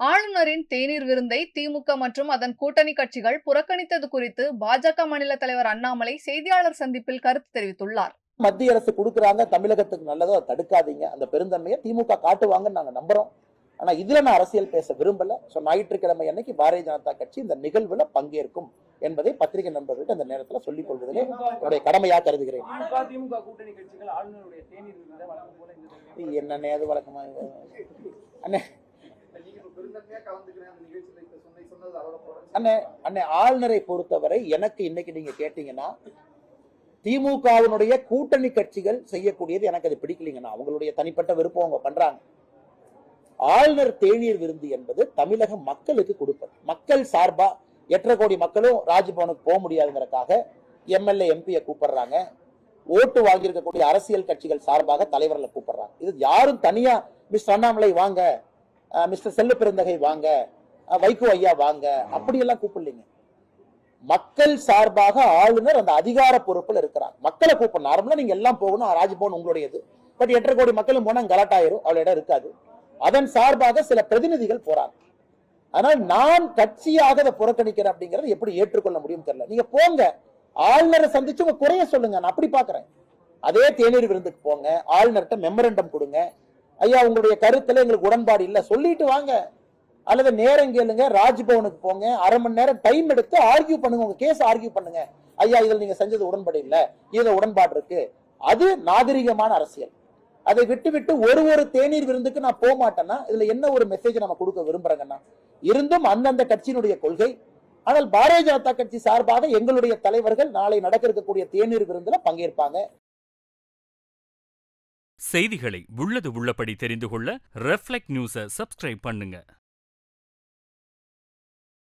ஆளுநரின் தேநீர் விருந்தை திமுக மற்றும் அதன் கூட்டணி கட்சிகள் புறக்கணித்தது குறித்து பாஜக மாநில தலைவர் அண்ணாமலை செய்தியாளர் சந்திப்பில் கருத்து தெரிவித்துள்ளார் மத்திய அரசு கொடுக்குறாங்க தமிழகத்துக்கு நல்லதோ அதை தடுக்காதீங்க அந்த பெருந்தன்மையை திமுக காட்டுவாங்கன்னு நாங்க நம்புறோம் ஆனா இதுல நான் அரசியல் பேச விரும்பல சோ ஞாயிற்றுக்கிழமை அன்னைக்கு பாரதிய ஜனதா கட்சி இந்த நிகழ்வுல பங்கேற்கும் என்பதை பத்திரிகை நண்பர்கள்ட்ட இந்த நேரத்துல சொல்லிக் கொள்வதிலே என்னுடைய கடமையா கருதுகிறேன் திமுக திமுக கூட்டணி கட்சிகள் ஆளுநருடைய தேநீர் விருந்தை வழங்கும் போல இந்த தடவை இது என்னன்னே அது வழக்கமா அண்ணே நீங்க இப்ப பெருந்தன்மையா கலந்துக்கிறேன் அந்த நிகழ்ச்சியில இப்ப சொன்ன சொன்னது அவரை போல அண்ணே அண்ணே ஆளுநரை பொறுத்தவரை எனக்கு இன்னைக்கு நீங்க கேட்டீங்கன்னா திமுகவினுடைய கூட்டணி கட்சிகள் செய்யக்கூடியது எனக்கு அது பிடிக்கலைங்கண்ணா அவங்களுடைய தனிப்பட்ட விருப்பம் அவங்க பண்றாங்க ஆளுநர் தேநீர் விருந்து என்பது தமிழக மக்களுக்கு கொடுப்பது மக்கள் சார்பா எட்டரை கோடி மக்களும் ராஜ்பவனுக்கு போக முடியாதுங்கிறதுக்காக எம்எல்ஏ எம்பியை கூப்பிடுறாங்க ஓட்டு வாங்கியிருக்கக்கூடிய அரசியல் கட்சிகள் சார்பாக தலைவர்களை கூப்பிடுறாங்க இது யாரும் தனியா மிஸ்டர் அண்ணாமலை வாங்க அஹ் மிஸ்டர் செல்ல பெருந்தகை வாங்க அஹ் வைகோ ஐயா வாங்க அப்படியெல்லாம் கூப்பிடலைங்க மக்கள் சார்பாக ஆளுநர் அந்த அதிகார பொறுப்புல இருக்கிறார் மக்களை கூப்பிடணும் நார்மலா நீங்க எல்லாம் போகணும் ராஜ்பவன் உங்களுடையது பட் எட்டரை கோடி மக்களும் போனா கலாட்டாயிரும் அவ்வளவு இடம் இருக்காது அதன் சார்பாக சில பிரதிநிதிகள் போறாங்க ஆனால் நான் கட்சியாக அதை புறக்கணிக்கிறேன் அப்படிங்கறது எப்படி ஏற்றுக்கொள்ள முடியும் தெரியல நீங்க போங்க ஆளுநரை சந்திச்சு உங்க குறைய சொல்லுங்க நான் அப்படி பாக்குறேன் அதே தேநீர் விருந்துக்கு போங்க ஆளுநர்கிட்ட மெமரண்டம் கொடுங்க ஐயா உங்களுடைய கருத்துல எங்களுக்கு உடன்பாடு இல்ல சொல்லிட்டு வாங்க அல்லது நேரம் கேளுங்க ராஜ்பவனுக்கு போங்க அரை மணி நேரம் டைம் எடுத்து ஆர்கியூ பண்ணுங்க உங்க கேஸ் ஆர்கியூ பண்ணுங்க ஐயா இதுல நீங்க செஞ்சது உடன்பாடு இல்ல இதுல உடன்பாடு இருக்கு அது நாகரிகமான அரசியல் அதை விட்டு விட்டு ஒரு ஒரு தேநீர் விருந்துக்கு நான் போக மாட்டேன்னா இதுல என்ன ஒரு மெசேஜ் நம்ம கொடுக்க விரும்புறேங்கன்னா இருந்தும் அந்தந்த கட்சியினுடைய கொள்கை ஆனால் பாரதிய ஜனதா கட்சி சார்பாக எங்களுடைய தலைவர்கள் நாளை நடக்க இருக்கக்கூடிய தேநீர் விருந்துல பங்கேற்பாங்க செய்திகளை உள்ளது உள்ளபடி தெரிந்து கொள்ள ரெஃப்ளெக்ட் நியூஸை சப்ஸ்கிரைப் பண்ணுங்க